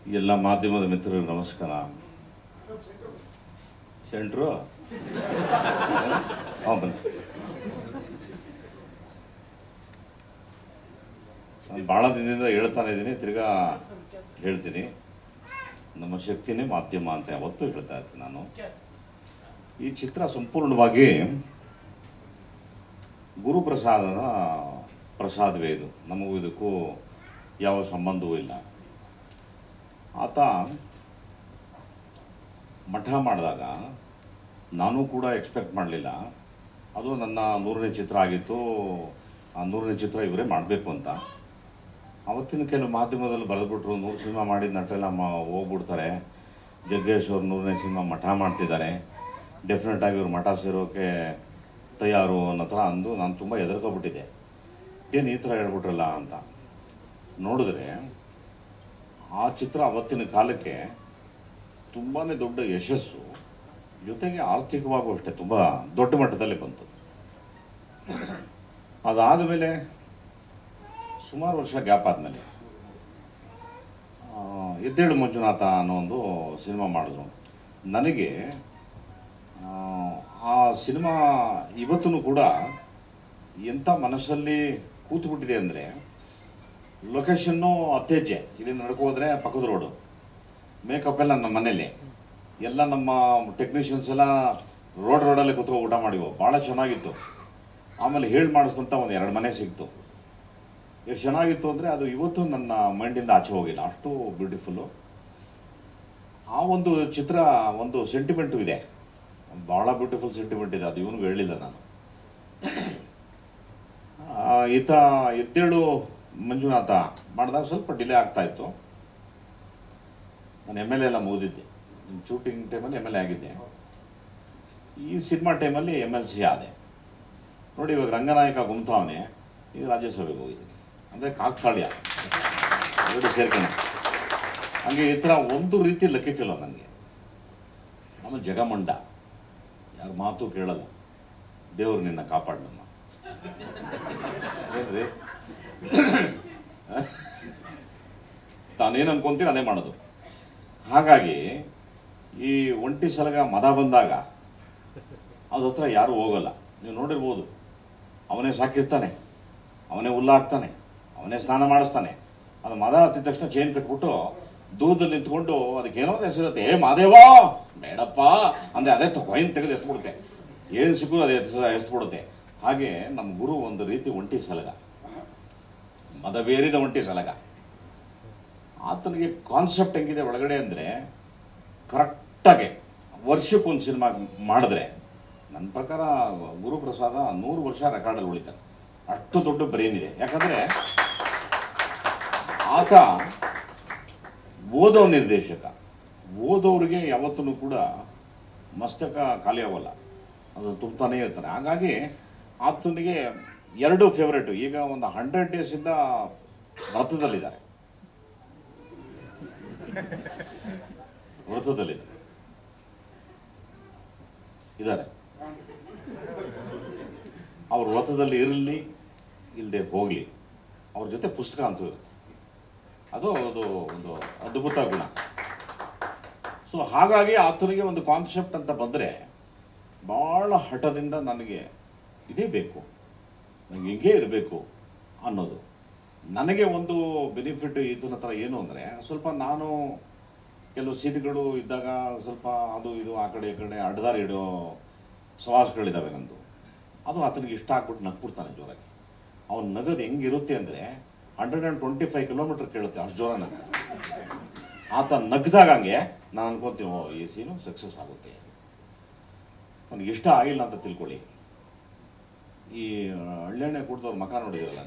ಎಲ್ಲ ಮಾಧ್ಯಮದ ಮಿತ್ರರಿಗೆ ನಮಸ್ಕಾರ ಸೆಂಟ್ರು ಹಾಂ ಬನ್ನಿ ನಾನು ಭಾಳ ದಿನದಿಂದ ಹೇಳ್ತಾನೆ ಇದ್ದೀನಿ ತಿರ್ಗಾ ಹೇಳ್ತೀನಿ ನಮ್ಮ ಶಕ್ತಿನೇ ಮಾಧ್ಯಮ ಅಂತ ಯಾವತ್ತೂ ಹೇಳ್ತಾ ಇರ್ತೀನಿ ನಾನು ಈ ಚಿತ್ರ ಸಂಪೂರ್ಣವಾಗಿ ಗುರುಪ್ರಸಾದನ ಪ್ರಸಾದವೇ ಇದು ನಮಗೂ ಇದಕ್ಕೂ ಯಾವ ಸಂಬಂಧವೂ ಇಲ್ಲ ಆತ ಮಠ ಮಾಡಿದಾಗ ನಾನು ಕೂಡ ಎಕ್ಸ್ಪೆಕ್ಟ್ ಮಾಡಲಿಲ್ಲ ಅದು ನನ್ನ ನೂರನೇ ಚಿತ್ರ ಆಗಿತ್ತು ಆ ನೂರನೇ ಚಿತ್ರ ಇವರೇ ಮಾಡಬೇಕು ಅಂತ ಅವತ್ತಿನ ಕೆಲವು ಮಾಧ್ಯಮದಲ್ಲಿ ಬರೆದ್ಬಿಟ್ರು ನೂರು ಸಿನಿಮಾ ಮಾಡಿದ ನಟರೆಲ್ಲ ಮ ಹೋಗ್ಬಿಡ್ತಾರೆ ಜಗ್ಗೇಶ್ ಅವ್ರು ನೂರನೇ ಸಿನಿಮಾ ಮಠ ಮಾಡ್ತಿದ್ದಾರೆ ಡೆಫಿನೆಟ್ ಆಗಿ ಇವ್ರು ಮಠ ಸೇರೋಕೆ ತಯಾರು ಅನ್ನೋ ಥರ ಅಂದು ನಾನು ತುಂಬ ಹೆದರ್ಕೊಬಿಟ್ಟಿದ್ದೆ ಏನು ಈ ಥರ ಹೇಳ್ಬಿಟ್ರಲ್ಲ ಅಂತ ನೋಡಿದ್ರೆ ಆ ಚಿತ್ರ ಅವತ್ತಿನ ಕಾಲಕ್ಕೆ ತುಂಬಾ ದೊಡ್ಡ ಯಶಸ್ಸು ಜೊತೆಗೆ ಆರ್ಥಿಕವಾಗೂ ಅಷ್ಟೇ ತುಂಬ ದೊಡ್ಡ ಮಟ್ಟದಲ್ಲಿ ಬಂತು ಅದಾದ ಮೇಲೆ ಸುಮಾರು ವರ್ಷ ಗ್ಯಾಪ್ ಆದಮೇಲೆ ಎದ್ದೇಳು ಮಂಜುನಾಥ ಅನ್ನೋ ಒಂದು ಸಿನಿಮಾ ಮಾಡಿದ್ರು ನನಗೆ ಆ, ಆ ಸಿನಿಮಾ ಇವತ್ತೂ ಕೂಡ ಎಂಥ ಮನಸ್ಸಲ್ಲಿ ಕೂತ್ಬಿಟ್ಟಿದೆ ಅಂದರೆ ಲೊಕೇಶನ್ನು ಅತ್ತೆಜ್ಜೆ ಇಲ್ಲಿಂದ ನಡ್ಕೋದ್ರೆ ಪಕ್ಕದ ರೋಡು ಮೇಕಪ್ ಎಲ್ಲ ನಮ್ಮ ಮನೇಲಿ ಎಲ್ಲ ನಮ್ಮ ಟೆಕ್ನಿಷಿಯನ್ಸ್ ಎಲ್ಲ ರೋಡ್ ರೋಡಲ್ಲಿ ಕೂತ್ಕೊ ಊಟ ಮಾಡಿವು ಭಾಳ ಚೆನ್ನಾಗಿತ್ತು ಆಮೇಲೆ ಹೇಳಿ ಮಾಡಿಸಿದಂಥ ಒಂದು ಎರಡು ಮನೆ ಸಿಕ್ತು ಎಷ್ಟು ಚೆನ್ನಾಗಿತ್ತು ಅಂದರೆ ಅದು ಇವತ್ತು ನನ್ನ ಮೈಂಡಿಂದ ಆಚೆ ಹೋಗಿಲ್ಲ ಅಷ್ಟು ಬ್ಯೂಟಿಫುಲ್ಲು ಆ ಒಂದು ಚಿತ್ರ ಒಂದು ಸೆಂಟಿಮೆಂಟು ಇದೆ ಭಾಳ ಬ್ಯೂಟಿಫುಲ್ ಸೆಂಟಿಮೆಂಟ್ ಇದೆ ಅದು ಇವನಿಗೂ ಹೇಳಿಲ್ಲ ನಾನು ಆ, ಈತ ಎದ್ದೇಳು ಮಂಜುನಾಥ ಮಾಡಿದಾಗ ಸ್ವಲ್ಪ ಡಿಲೇ ಆಗ್ತಾ ಇತ್ತು ನಾನು ಎಮ್ ಎಲ್ ಎ ಎಲ್ಲ ಮುಗಿದಿದ್ದೆ ಶೂಟಿಂಗ್ ಟೈಮಲ್ಲಿ ಎಮ್ ಎಲ್ ಎ ಆಗಿದ್ದೆ ಈ ಸಿನಿಮಾ ಟೈಮಲ್ಲಿ ಎಮ್ ಎಲ್ ಸಿ ಆದೆ ನೋಡಿ ಇವಾಗ ರಂಗನಾಯಕ ಗುಮ್ತಾವನೆ ಈಗ ರಾಜ್ಯಸಭೆಗೆ ಹೋಗಿದ್ದೀನಿ ಅಂದರೆ ಕಾಕ್ತಾಳ್ಯ ಎರಡು ಸೇರ್ಕೊಂಡು ಹಂಗೆ ಈ ಥರ ಒಂದು ರೀತಿ ಲಕ್ಕಿ ಫೀಲ್ ನನಗೆ ಆಮೇಲೆ ಜಗಮಂಡ ಯಾರ ಮಾತು ಕೇಳಲ್ಲ ದೇವ್ರು ನಿನ್ನ ಕಾಪಾಡ್ ನನ್ನ ಏನ್ರಿ ತಾನೇನು ಅನ್ಕೊಂತೀನಿ ಅದೇ ಮಾಡೋದು ಹಾಗಾಗಿ ಈ ಒಂಟಿ ಸಲಗ ಮದ ಬಂದಾಗ ಅದ್ರ ಹತ್ರ ಯಾರು ಹೋಗಲ್ಲ ನೀವು ನೋಡಿರ್ಬೋದು ಅವನೇ ಸಾಕಿರ್ತಾನೆ ಅವನೇ ಹುಲ್ಲು ಹಾಕ್ತಾನೆ ಅವನೇ ಸ್ನಾನ ಮಾಡಿಸ್ತಾನೆ ಅದು ಮದ ಹತ್ತಿದ ತಕ್ಷಣ ಚೈನ್ ಕಟ್ಬಿಟ್ಟು ದೂರದಲ್ಲಿ ನಿಂತ್ಕೊಂಡು ಅದಕ್ಕೇನೋ ಹೆಸರಿರುತ್ತೆ ಏ ಮಾದೇವಾ ಬೇಡಪ್ಪ ಅಂದರೆ ಅದೇ ಕೊಯ್ನ್ ತೆಗೆದು ಎತ್ಬಿಡುತ್ತೆ ಏನು ಸಿಕ್ಕೂ ಅದೇ ಎತ್ಸ ಎಸ್ಬಿಡುತ್ತೆ ಹಾಗೆ ನಮ್ಮ ಗುರು ಒಂದು ರೀತಿ ಒಂಟಿ ಸಲಗ ಮದವೇರಿದ ಒಂಟಿ ಸಲಗ ಆತನಿಗೆ ಕಾನ್ಸೆಪ್ಟ್ ಹೆಂಗಿದೆ ಒಳಗಡೆ ಅಂದರೆ ಕರೆಕ್ಟಾಗಿ ವರ್ಷಕ್ಕೊಂದು ಸಿನಿಮಾ ಮಾಡಿದ್ರೆ ನನ್ನ ಪ್ರಕಾರ ಗುರುಪ್ರಸಾದ ನೂರು ವರ್ಷ ರೆಕಾರ್ಡಲ್ಲಿ ಉಳಿತಾನೆ ಅಷ್ಟು ದೊಡ್ಡ ಬ್ರೈನ್ ಇದೆ ಯಾಕಂದರೆ ಆತ ಓದೋ ನಿರ್ದೇಶಕ ಓದೋರಿಗೆ ಯಾವತ್ತೂ ಕೂಡ ಮಸ್ತಕ ಖಾಲಿ ಆಗೋಲ್ಲ ಅದು ತುಂಬ್ತಾನೇ ಇರ್ತಾನೆ ಹಾಗಾಗಿ ಆತನಿಗೆ ಎರಡು ಫೇವ್ರೇಟು ಈಗ ಒಂದು ಹಂಡ್ರೆಡ್ ಡೇಸಿಂದ ವ್ರತದಲ್ಲಿದ್ದಾರೆ ವ್ರತದಲ್ಲಿದ್ದಾರೆ ಇದ್ದಾರೆ ಅವ್ರ ವ್ರತದಲ್ಲಿ ಇರಲಿ ಇಲ್ಲದೆ ಹೋಗಲಿ ಅವ್ರ ಜೊತೆ ಪುಸ್ತಕ ಅಂತೂ ಇರುತ್ತೆ ಅದು ಅದು ಒಂದು ಅದ್ಭುತ ಗುಣ ಸೊ ಹಾಗಾಗಿ ಆತನಿಗೆ ಒಂದು ಕಾನ್ಸೆಪ್ಟ್ ಅಂತ ಬಂದರೆ ಭಾಳ ಹಠದಿಂದ ನನಗೆ ಇದೇ ಬೇಕು ನನಗೆ ಹಿಂಗೇ ಇರಬೇಕು ಅನ್ನೋದು ನನಗೆ ಒಂದು ಬೆನಿಫಿಟ್ ಈತನ ಹತ್ರ ಏನು ಅಂದರೆ ಸ್ವಲ್ಪ ನಾನು ಕೆಲವು ಸೀನ್ಗಳು ಇದ್ದಾಗ ಸ್ವಲ್ಪ ಅದು ಇದು ಆ ಕಡೆ ಈ ಕಡೆ ಅಡ್ದಾರಿ ಇಡೋ ಸವಾಸಗಳಿದ್ದಾವೆ ನಂದು ಅದು ಆತನಿಗೆ ಇಷ್ಟ ಆಗ್ಬಿಟ್ಟು ನಗ್ಬಿಡ್ತಾನೆ ಜೋರಾಗಿ ಅವ್ನು ನಗದು ಹೆಂಗಿರುತ್ತೆ ಅಂದರೆ hundred and twenty five kilometre ಕೇಳುತ್ತೆ ಅಷ್ಟು ಜೋರ ನಗ ಆತ ನಗ್ದಾಗ ಹಂಗೆ ನಾನು ಅನ್ಕೊತೀನಿ ಓ ಈ ಸೀನು ಸಕ್ಸಸ್ ಆಗುತ್ತೆ ನನಗೆ ಇಷ್ಟ ಆಗಿಲ್ಲ ಅಂತ ತಿಳ್ಕೊಳ್ಳಿ ಈ ಹಳ್ಳೆಣ್ಣೆ ಕುಡ್ದವ್ರ ಮಕ ನೋಡಿದಿರಲ್ಲ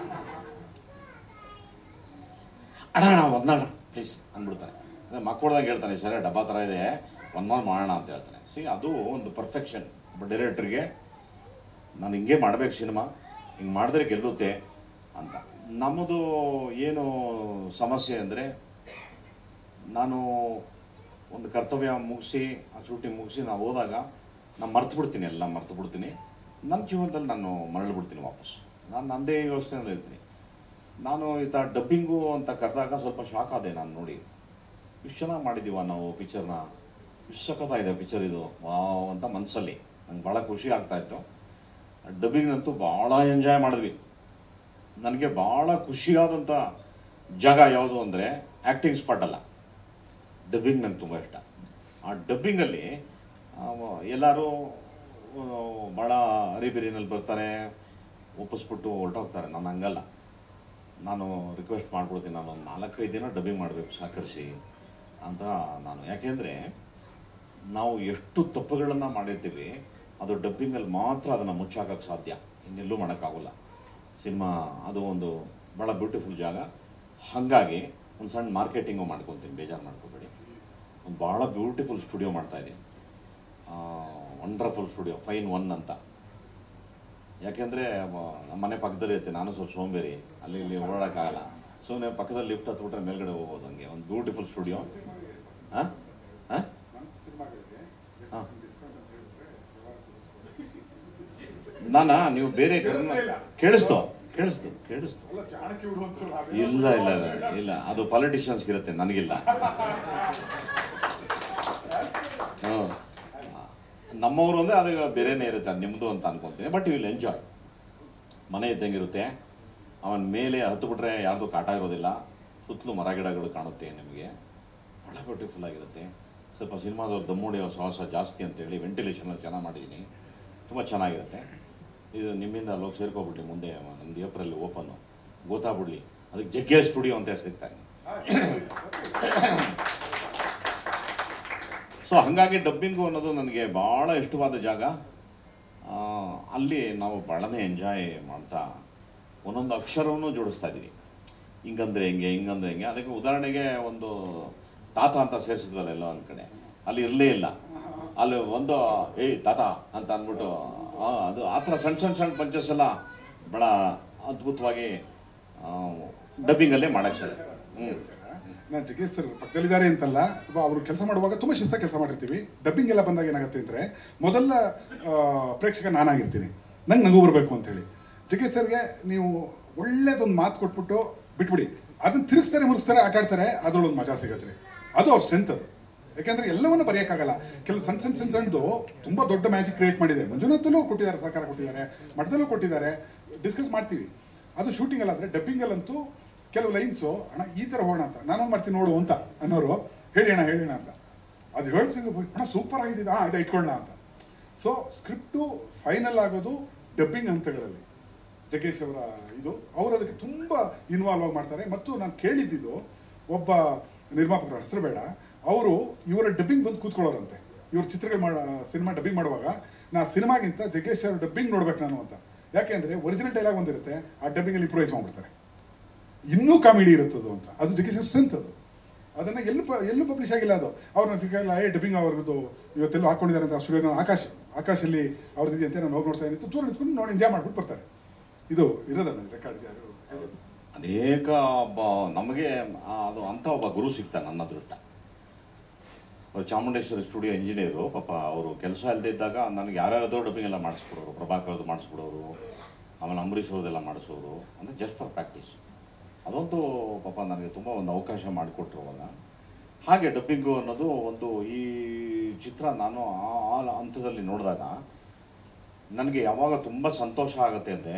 ಅಣ್ಣ ಅಣ್ಣ ಒಂದಣ್ಣ ಪ್ಲೀಸ್ ಅಂದ್ಬಿಡ್ತಾನೆ ಅಂದರೆ ಮಕ್ಕಳ್ದಾಗ ಹೇಳ್ತಾನೆ ಸರಿ ಡಬ್ಬಾ ಥರ ಇದೆ ಒನ್ ಮಾರ್ ಮಾಡೋಣ ಅಂತ ಹೇಳ್ತಾನೆ ಸಿ ಅದು ಒಂದು ಪರ್ಫೆಕ್ಷನ್ ಒಬ್ಬ ಡೈರೆಕ್ಟ್ರಿಗೆ ನಾನು ಹಿಂಗೆ ಮಾಡ್ಬೇಕು ಸಿನಿಮಾ ಹಿಂಗೆ ಮಾಡಿದ್ರೆ ಗೆಲ್ಲುತ್ತೆ ಅಂತ ನಮ್ಮದು ಏನು ಸಮಸ್ಯೆ ಅಂದರೆ ನಾನು ಒಂದು ಕರ್ತವ್ಯ ಮುಗಿಸಿ ಆ ಶೂಟಿಂಗ್ ಮುಗಿಸಿ ನಾವು ಹೋದಾಗ ನಾನು ಮರ್ತು ಬಿಡ್ತೀನಿ ಎಲ್ಲ ಮರ್ತು ಬಿಡ್ತೀನಿ ನನ್ನ ಜೀವನದಲ್ಲಿ ನಾನು ಮರಳಿ ಬಿಡ್ತೀನಿ ವಾಪಸ್ ನಾನು ನಂದೇ ಯೋಚನೆಯಲ್ಲಿ ಇರ್ತೀನಿ ನಾನು ಈತ ಡಬ್ಬಿಂಗು ಅಂತ ಕರೆದಾಗ ಸ್ವಲ್ಪ ಶಾಕ್ ಆದೆ ನಾನು ನೋಡಿ ಇಷ್ಟು ಚೆನ್ನಾಗಿ ಮಾಡಿದ್ದೀವ ನಾವು ಪಿಕ್ಚರ್ನ ಇಷ್ಟು ಸಖತ್ತಾಗಿದೆ ಪಿಕ್ಚರ್ ಇದು ವಾವ್ ಅಂತ ಮನಸ್ಸಲ್ಲಿ ನಂಗೆ ಭಾಳ ಖುಷಿ ಆಗ್ತಾ ಇತ್ತು ಡಬ್ಬಿಂಗ್ನಂತೂ ಭಾಳ ಎಂಜಾಯ್ ಮಾಡಿದ್ವಿ ನನಗೆ ಭಾಳ ಖುಷಿಯಾದಂಥ ಜಾಗ ಯಾವುದು ಅಂದರೆ ಆ್ಯಕ್ಟಿಂಗ್ ಸ್ಪಾಟ್ ಅಲ್ಲ ಡಬ್ಬಿಂಗ್ ನಂಗೆ ತುಂಬ ಇಷ್ಟ ಆ ಡಬ್ಬಿಂಗಲ್ಲಿ ಎಲ್ಲರೂ ಭಾಳ ಅರಿಬಿರಿನಲ್ಲಿ ಬರ್ತಾರೆ ಒಪ್ಪಿಸ್ಬಿಟ್ಟು ಹೊರಟೋಗ್ತಾರೆ ನಾನು ಹಂಗಲ್ಲ ನಾನು ರಿಕ್ವೆಸ್ಟ್ ಮಾಡ್ಕೊಡ್ತೀನಿ ನಾನು ಒಂದು ನಾಲ್ಕೈದು ದಿನ ಡಬ್ಬಿಂಗ್ ಮಾಡಬೇಕು ಸಹಕರಿಸಿ ಅಂತ ನಾನು ಯಾಕೆಂದರೆ ನಾವು ಎಷ್ಟು ತಪ್ಪುಗಳನ್ನು ಮಾಡಿರ್ತೀವಿ ಅದು ಡಬ್ಬಿಂಗಲ್ಲಿ ಮಾತ್ರ ಅದನ್ನು ಮುಚ್ಚಾಕಕ್ಕೆ ಸಾಧ್ಯ ಇನ್ನೆಲ್ಲೂ ಮಾಡೋಕ್ಕಾಗಲ್ಲ ಸಿನಿಮಾ ಅದು ಒಂದು ಭಾಳ ಬ್ಯೂಟಿಫುಲ್ ಜಾಗ ಹಾಗಾಗಿ ಒಂದು ಸಣ್ಣ ಮಾರ್ಕೆಟಿಂಗು ಮಾಡ್ಕೊತೀನಿ ಬೇಜಾರು ಮಾಡ್ಕೋಬೇಡಿ ಒಂದು ಭಾಳ ಬ್ಯೂಟಿಫುಲ್ ಸ್ಟುಡಿಯೋ ಮಾಡ್ತಾಯಿದ್ದೀನಿ ವಂಡರ್ಫುಲ್ ಸ್ಟುಡಿಯೋ ಫೈನ್ ಒನ್ ಅಂತ ಯಾಕೆಂದರೆ ನಮ್ಮ ಮನೆ ಪಕ್ಕದಲ್ಲಿ ಇರುತ್ತೆ ನಾನು ಸ್ವಲ್ಪ ಸೋಂಬೇರಿ ಅಲ್ಲಿ ಇಲ್ಲಿ ಓಡಾಡೋಕ್ಕಾಗಲ್ಲ ಸುಮ್ಮನೆ ಪಕ್ಕದಲ್ಲಿ ಲಿಫ್ಟ್ ಹತ್ಬಿಟ್ರೆ ಮೇಲ್ಗಡೆ ಹೋಗ್ಬೋದು ಹಂಗೆ ಒಂದು ಬ್ಯೂಟಿಫುಲ್ ಸ್ಟುಡಿಯೋ ಹಾಂ ಹಾಂ ಹಾಂ ನಾನಾ ನೀವು ಬೇರೆ ಕಡೆನ- ಕೇಳಿಸ್ತು ಕೇಳಿಸ್ತು ಕೇಳಿಸ್ತು ಅಲ್ಲ ಚಾಣಕ್ಯ ಬಿಡುವಂತಲ್ಲ ಇಲ್ಲ ಇಲ್ಲ ಇಲ್ಲ ಇಲ್ಲ ಅದು ಪಾಲಿಟಿಷಿಯನ್ಸ್ ಇರುತ್ತೆ ನನಗಿಲ್ಲ ಹ್ಮ್. ನಮ್ಮವರು ಅಂದರೆ ಅದು ಬೇರೆನೇ ಇರುತ್ತೆ ಅದು ನಿಮ್ಮದು ಅಂತ ಅನ್ಕೊಂತೀನಿ ಬಟ್ ಯು ವಿಲ್ ಎಂಜಾಯ್ ಮನೆ ಇದ್ದಂಗಿರುತ್ತೆ ಅವನ ಮೇಲೆ ಹತ್ತು ಬಿಟ್ರೆ ಯಾರ್ದು ಕಾಟ ಇರೋದಿಲ್ಲ ಸುತ್ತಲೂ ಮರ ಗಿಡಗಳು ಕಾಣುತ್ತೆ ನಿಮಗೆ ಭಾಳ ಬ್ಯೂಟಿಫುಲ್ ಆಗಿರುತ್ತೆ ಸ್ವಲ್ಪ ಸಿನಿಮಾದವ್ರು ದಮ್ಮುಡಿಯೋ ಸಾಹಸ ಜಾಸ್ತಿ ಅಂತೇಳಿ ವೆಂಟಿಲೇಷನ್ ಚೆನ್ನಾಗಿ ಮಾಡಿದ್ದೀನಿ ತುಂಬ ಚೆನ್ನಾಗಿರುತ್ತೆ ಇದು ನಿಮ್ಮಿಂದ ಅಲ್ಲೋಗಿ ಸೇರ್ಕೊಬಿಡ್ಲಿ ಮುಂದೆ ನಮ್ದು ಏಪ್ರಿಲ್ ಓಪನ್ನು ಗೊತ್ತಾಗ್ಬಿಡ್ಲಿ ಅದಕ್ಕೆ ಜಗ್ಗೇ ಸ್ಟುಡಿಯೋ ಅಂತ ಹೆಸರಿಗ್ತಾನೆ ಸೊ ಹಾಗಾಗಿ ಡಬ್ಬಿಂಗು ಅನ್ನೋದು ನನಗೆ ಭಾಳ ಇಷ್ಟವಾದ ಜಾಗ ಆ, ಅಲ್ಲಿ ನಾವು ಭಾಳನೇ ಎಂಜಾಯ್ ಮಾಡ್ತಾ ಒಂದೊಂದು ಅಕ್ಷರವನ್ನು ಜೋಡಿಸ್ತಾ ಇದ್ದೀವಿ ಹಿಂಗಂದ್ರೆ ಹಿಂಗೆ ಹಿಂಗಂದ್ರೆ ಹಿಂಗೆ ಅದಕ್ಕೆ ಉದಾಹರಣೆಗೆ ಒಂದು ತಾತ ಅಂತ ಸೇರಿಸಿದ್ವಲ್ಲ ಎಲ್ಲೋ ಒಂದು ಕಡೆ ಅಲ್ಲಿ ಇರಲೇ ಇಲ್ಲ ಅಲ್ಲಿ ಒಂದು ಏಯ್ ತಾತ ಅಂತ ಅಂದ್ಬಿಟ್ಟು ಆ, ಅದು ಆ ಥರ ಸಣ್ಣ ಸಣ್ಣ ಸಣ್ಣ ಪಂಚಸ್ ಎಲ್ಲ ಭಾಳ ಅದ್ಭುತವಾಗಿ ಡಬ್ಬಿಂಗಲ್ಲೇ ಮಾಡಕ್ಕೆ ಸಾಧ್ಯ ಹ್ಞೂ ನಾನು ಜಗೇಶ್ ಸರ್ ಪಕ್ಕದಲ್ಲಿದ್ದಾರೆ ಅಂತಲ್ಲ ಅವರು ಕೆಲಸ ಮಾಡುವಾಗ ತುಂಬ ಶಿಸ್ತ ಕೆಲಸ ಮಾಡಿರ್ತೀವಿ ಡಬ್ಬಿಂಗ್ ಎಲ್ಲ ಬಂದಾಗ ಏನಾಗುತ್ತೆ ಅಂದರೆ ಮೊದಲ ಆ, ಪ್ರೇಕ್ಷಕ ನಾನಾಗಿರ್ತೀನಿ ನಂಗೆ ನಗು ಬರಬೇಕು ಅಂತೇಳಿ ಜಗೇಶ್ ಸರ್ಗೆ ನೀವು ಒಳ್ಳೇದೊಂದು ಮಾತು ಕೊಟ್ಬಿಟ್ಟು ಬಿಟ್ಬಿಡಿ ಅದನ್ನ ತಿರುಗಿಸ್ತಾರೆ ಮುರುಗಿಸ್ತಾರೆ ಆಟ ಆಡ್ತಾರೆ ಅದ್ರೊಳೊಂದು ಮಜಾ ಸಿಗತ್ತೆ ರೀ ಅದು ಅವ್ರ ಸ್ಟ್ರೆಂತ್ ಅದು ಯಾಕಂದ್ರೆ ಎಲ್ಲವನ್ನೂ ಬರೆಯೋಕ್ಕಾಗಲ್ಲ ಕೆಲವು ಸಣ್ಣ ಸಣ್ಣ ಸಣ್ಣ ಸಣ್ಣದು ತುಂಬ ದೊಡ್ಡ ಮ್ಯಾಜಿಕ್ ಕ್ರಿಯೇಟ್ ಮಾಡಿದೆ ಮಂಜುನಾಥಲ್ಲೂ ಕೊಟ್ಟಿದ್ದಾರೆ ಸಹಕಾರ ಕೊಟ್ಟಿದ್ದಾರೆ ಮಠದಲ್ಲೂ ಕೊಟ್ಟಿದ್ದಾರೆ ಡಿಸ್ಕಸ್ ಮಾಡ್ತೀವಿ ಅದು ಶೂಟಿಂಗ್ ಅಲ್ಲ ಅಂದರೆ ಡಬ್ಬಿಂಗಲ್ಲಂತೂ ಕೆಲವು ಲೈನ್ಸು ಅಣ್ಣ ಈ ಥರ ಹೋಗೋಣ ಅಂತ ನಾನು ಮಾಡ್ತೀನಿ ನೋಡು ಅಂತ ಅನ್ನೋರು ಹೇಳಿ ಅಣ್ಣ ಹೇಳಿ ಅಣ್ಣ ಅಂತ ಅದು ಹೇಳ್ತೀನಿ ಅಣ್ಣ ಸೂಪರ್ ಆಗಿದೆ ಹಾಂ ಇದೆ ಇಟ್ಕೊಳ್ಳೋಣ ಅಂತ ಸೊ ಸ್ಕ್ರಿಪ್ಟು ಫೈನಲ್ ಆಗೋದು ಡಬ್ಬಿಂಗ್ ಹಂತಗಳಲ್ಲಿ ಜಗ್ಗೇಶ್ ಅವರ ಇದು ಅವರು ಅದಕ್ಕೆ ತುಂಬ ಇನ್ವಾಲ್ವ್ ಆಗಿ ಮಾಡ್ತಾರೆ ಮತ್ತು ನಾನು ಕೇಳಿದ್ದಿದ್ದು ಒಬ್ಬ ನಿರ್ಮಾಪಕರ ಹೆಸರು ಬೇಡ ಅವರು ಇವರ ಡಬ್ಬಿಂಗ್ ಬಂದು ಕೂತ್ಕೊಳ್ಳೋರಂತೆ ಇವ್ರ ಚಿತ್ರಗಳು ಮಾಡ ಸಿನಿಮಾ ಡಬ್ಬಿಂಗ್ ಮಾಡುವಾಗ ನಾ ಸಿನಿಮಾಗಿಂತ ಜಗ್ಗೇಶ್ ಅವ್ರ ಡಬ್ಬಿಂಗ್ ನೋಡ್ಬೇಕು ನಾನು ಅಂತ ಯಾಕೆ ಅಂದರೆ ಒರಿಜಿನಲ್ ಡೈಲಾಗ್ ಒಂದಿರುತ್ತೆ ಆ ಡಬ್ಬಿಂಗಲ್ಲಿ ಇಂಪ್ರೂವೈಸ್ ಮಾಡ್ಬಿಡ್ತಾರೆ ಇನ್ನೂ ಕಾಮಿಡಿ ಇರುತ್ತದು ಅಂತ ಅದು ಜಗ್ಗೇಶ್ ಅವ್ರ ಸ್ಟ್ರೆಂತ್ ಅದು ಅದನ್ನ ಎಲ್ಲೂ ಪ- ಎಲ್ಲೂ ಪಬ್ಲಿಷ್ ಆಗಿಲ್ಲ ಅದು ಅವ್ರನ್ನ ಸಿಗಲ್ಲ ಏ ಡಬ್ಬಿಂಗ್ ಅವ್ರದ್ದು ಇವತ್ತೆಲ್ಲೋ ಹಾಕೊಂಡಿದ್ದಾರೆ ಅಂತ ಸ್ಟುಡಿಯೋ ಆಕಾಶ ಆಕಾಶಲ್ಲಿ ಅವ್ರದ್ದು ಅಂತ ನಾನು ಹೋಗಿ ನೋಡ್ತಾ ಇದ್ದೀನಿ ದೂರ ನಿಂತ್ಕೊಂಡು ನೋಡಿ ಎಂಜಾಯ್ ಮಾಡ್ಬಿಟ್ಟು ಬರ್ತಾರೆ ಇದು ಇರೋದಲ್ಲ ರೆಕಾರ್ಡ್ ಯಾರು ಹೇಳೋದು. ಅನೇಕ ಒಬ್ಬ ನಮಗೆ ಆ, ಅದು ಅಂಥ ಒಬ್ಬ ಗುರು ಸಿಗ್ತಾನೆ ನನ್ನ ಅದೃಷ್ಟ ಅವ್ರು ಚಾಮುಂಡೇಶ್ವರಿ ಸ್ಟುಡಿಯೋ ಇಂಜಿನಿಯರು ಪಾಪ ಅವರು ಕೆಲಸ ಇಲ್ಲದೆ ಇದ್ದಾಗ ನನಗೆ ಯಾರ್ಯಾರದೋ ಡಬ್ಬಿಂಗ್ ಎಲ್ಲ ಮಾಡಿಸ್ಕೊಡೋರು ಪ್ರಭಾಕರ್ದು ಮಾಡಿಸ್ಕೊಡೋರು ಆಮೇಲೆ ಅಂಬರೀಷ್ ಅವ್ರದ್ದೆಲ್ಲ ಮಾಡಿಸೋರು ಅಂದರೆ ಜಸ್ಟ್ ಫಾರ್ ಪ್ರಾಕ್ಟೀಸ್ ಅದೊಂದು ಪಾಪ ನನಗೆ ತುಂಬ ಒಂದು ಅವಕಾಶ ಮಾಡಿಕೊಟ್ರು ಅವಾಗ ಹಾಗೆ ಡಬ್ಬಿಂಗು ಅನ್ನೋದು ಒಂದು ಈ ಚಿತ್ರ ನಾನು ಆ ಆ ಹಂತದಲ್ಲಿ ನೋಡಿದಾಗ ನನಗೆ ಯಾವಾಗ ತುಂಬ ಸಂತೋಷ ಆಗುತ್ತೆ ಅಂದರೆ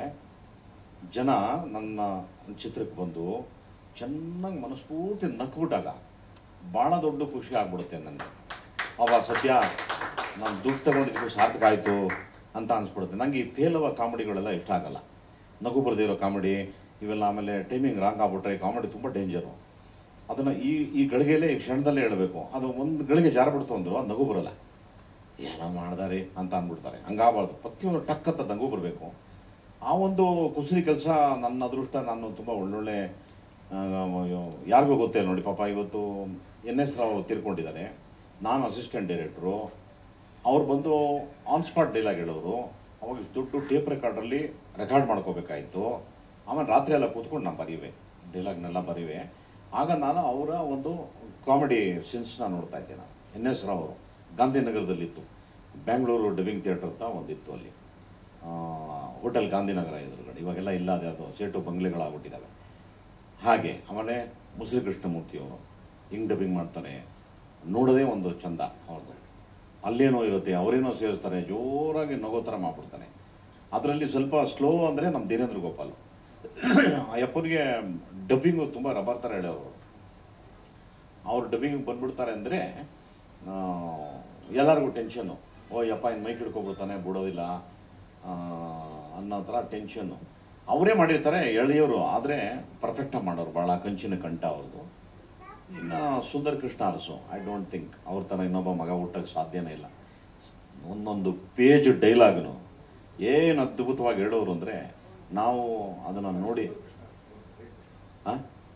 ಜನ ನನ್ನ ಚಿತ್ರಕ್ಕೆ ಬಂದು ಚೆನ್ನಾಗಿ ಮನಸ್ಫೂರ್ತಿ ನಕ್ಬಿಟ್ಟಾಗ ಭಾಳ ದೊಡ್ಡ ಖುಷಿ ಆಗ್ಬಿಡುತ್ತೆ ನನಗೆ ಅವಾಗ ಸದ್ಯ ನಾನು ದುಡ್ಡು ತಗೊಂಡಿದ್ದು ಸಾರ್ಥಕ ಆಯಿತು ಅಂತ ಅನ್ಸ್ಬಿಡುತ್ತೆ ನನಗೆ ಈ ಫೇಲವ ಕಾಮಿಡಿಗಳೆಲ್ಲ ಇಷ್ಟ ಆಗಲ್ಲ ನಗು ಬರ್ದಿರೋ ಕಾಮಿಡಿ ಇವೆಲ್ಲ ಆಮೇಲೆ ಟೈಮಿಂಗ್ ರಾಂಗ್ ಆಗ್ಬಿಟ್ರೆ ಕಾಮಿಡಿ ತುಂಬ ಡೇಂಜರು ಅದನ್ನು ಈ ಈ ಗಳಿಗೆಯಲ್ಲೇ ಈ ಕ್ಷಣದಲ್ಲೇ ಹೇಳಬೇಕು ಅದು ಒಂದು ಗಳಿಗೆ ಜಾರಬಿಡ್ತು ಅಂದರು ಅದು ನಗು ಬರಲ್ಲ ಏನೋ ಮಾಡ್ದಾರೆ ಅಂತ ಅಂದ್ಬಿಡ್ತಾರೆ ಹಂಗಾಗಬಾರ್ದು ಪ್ರತಿಯೊಂದು ಟಕ್ ಅಂತ ನಗು ಬರಬೇಕು ಆ ಒಂದು ಕುಸರಿ ಕೆಲಸ ನನ್ನ ಅದೃಷ್ಟ ನಾನು ತುಂಬ ಒಳ್ಳೊಳ್ಳೆ ಆ, ಯಾರಿಗೂ ಗೊತ್ತಿಲ್ಲ ನೋಡಿ ಪಾಪ ಇವತ್ತು ಎನ್ ಎಸ್ ರಾವ್ ತೀರ್ಕೊಂಡಿದ್ದಾರೆ ನಾನು ಅಸಿಸ್ಟೆಂಟ್ ಡೈರೆಕ್ಟ್ರು ಅವ್ರು ಬಂದು ಆನ್ ಸ್ಪಾಟ್ ಡೈಲಾಗ್ ಹೇಳೋರು ಅವಾಗ ದುಡ್ಡು ಟೇಪ್ ರೆಕಾರ್ಡ್ರಲ್ಲಿ ರೆಕಾರ್ಡ್ ಮಾಡ್ಕೋಬೇಕಾಯಿತು ಆಮೇಲೆ ರಾತ್ರಿ ಎಲ್ಲ ಕೂತ್ಕೊಂಡು ನಾನು ಬರೀವೆ ಡೈಲಾಗ್ನೆಲ್ಲ ಬರೀವೆ ಆಗ ನಾನು ಅವರ ಒಂದು ಕಾಮಿಡಿ ಸೀನ್ಸ್ನ ನೋಡ್ತಾ ಇದ್ದೆ ನಾನು ಎನ್ ಎಸ್ ರಾವ್ ಅವರು ಗಾಂಧಿನಗರದಲ್ಲಿತ್ತು ಬ್ಯಾಂಗ್ಳೂರು ಡಬ್ಬಿಂಗ್ ಥಿಯೇಟರ್ ಅಂತ ಒಂದಿತ್ತು ಅಲ್ಲಿ ಆ, ಹೋಟೆಲ್ ಗಾಂಧಿನಗರ ಎದುರುಗಡೆ ಇವಾಗೆಲ್ಲ ಇಲ್ಲ ಅದು ಅದು ಸೇಟು ಬಂಗ್ಲೆಗಳಾಗ್ಬಿಟ್ಟಿದ್ದಾವೆ ಹಾಗೆ ಆಮೇಲೆ ಮುಸಲಿ ಕೃಷ್ಣಮೂರ್ತಿಯವರು ಹಿಂಗೆ ಡಬ್ಬಿಂಗ್ ಮಾಡ್ತಾನೆ ನೋಡೋದೇ ಒಂದು ಚಂದ ಅವ್ರದ್ದು ಅಲ್ಲೇನೋ ಇರುತ್ತೆ ಅವರೇನೋ ಸೇರಿಸ್ತಾರೆ ಜೋರಾಗಿ ನಗೋ ಥರ ಮಾಡ್ಬಿಡ್ತಾನೆ ಅದರಲ್ಲಿ ಸ್ವಲ್ಪ ಸ್ಲೋ ಅಂದರೆ ನಮ್ಮ ದಿನೇಂದ್ರ ಗೋಪಾಲ್ ಆ ಯಪ್ಪನಿಗೆ ಡಬ್ಬಿಂಗು ತುಂಬ ರಬ್ಬರ್ ಥರ ಹೇಳೋರು ಅವ್ರು ಡಬ್ಬಿಂಗ್ ಬಂದ್ಬಿಡ್ತಾರೆ ಅಂದರೆ ಎಲ್ಲರಿಗೂ ಟೆನ್ಷನ್ನು ಓ ಯಪ್ಪ ಇನ್ನು ಮೈಕ್ ಹಿಡ್ಕೊಬಿಡ್ತಾನೆ ಬಿಡೋದಿಲ್ಲ ಆ, ಅನ್ನೋ ಥರ ಟೆನ್ಷನ್ನು ಅವರೇ ಮಾಡಿರ್ತಾರೆ ಎಳೆಯೋರು ಆದರೆ ಪರ್ಫೆಕ್ಟಾಗಿ ಮಾಡೋರು ಭಾಳ ಕಂಚಿನ ಕಂಠ ಅವ್ರದ್ದು ಇನ್ನು Sundar Krishna Urs I don't think ಅವ್ರ ಥರ ಇನ್ನೊಬ್ಬ ಮಗ ಹುಟ್ಟಕ್ಕೆ ಸಾಧ್ಯನೇ ಇಲ್ಲ ಒಂದೊಂದು ಪೇಜ್ ಡೈಲಾಗ್ನು ಏನು ಅದ್ಭುತವಾಗಿ ಹೇಳೋರು ಅಂದರೆ ನಾವು ಅದನ್ನು ನೋಡಿ ಹಾಂ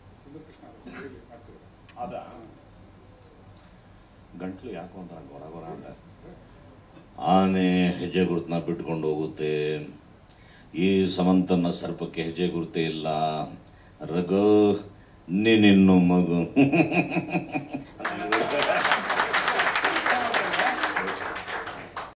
ಅದ ಗಂಟ್ಲು ಯಾಕೋ ಅಂತ ಗೊರ ಗೊರ ಅಂತ ಆನೆ ಹೆಜ್ಜೆ ಗುರುತನ್ನ ಬಿಟ್ಕೊಂಡು ಹೋಗುತ್ತೆ ಈ ಸಮಂತನ ಸರ್ಪಕ್ಕೆ ಹೆಜ್ಜೆ ಗುರುತೇ ಇಲ್ಲ ರಘು ನೀನಿನ್ನು ಮಗು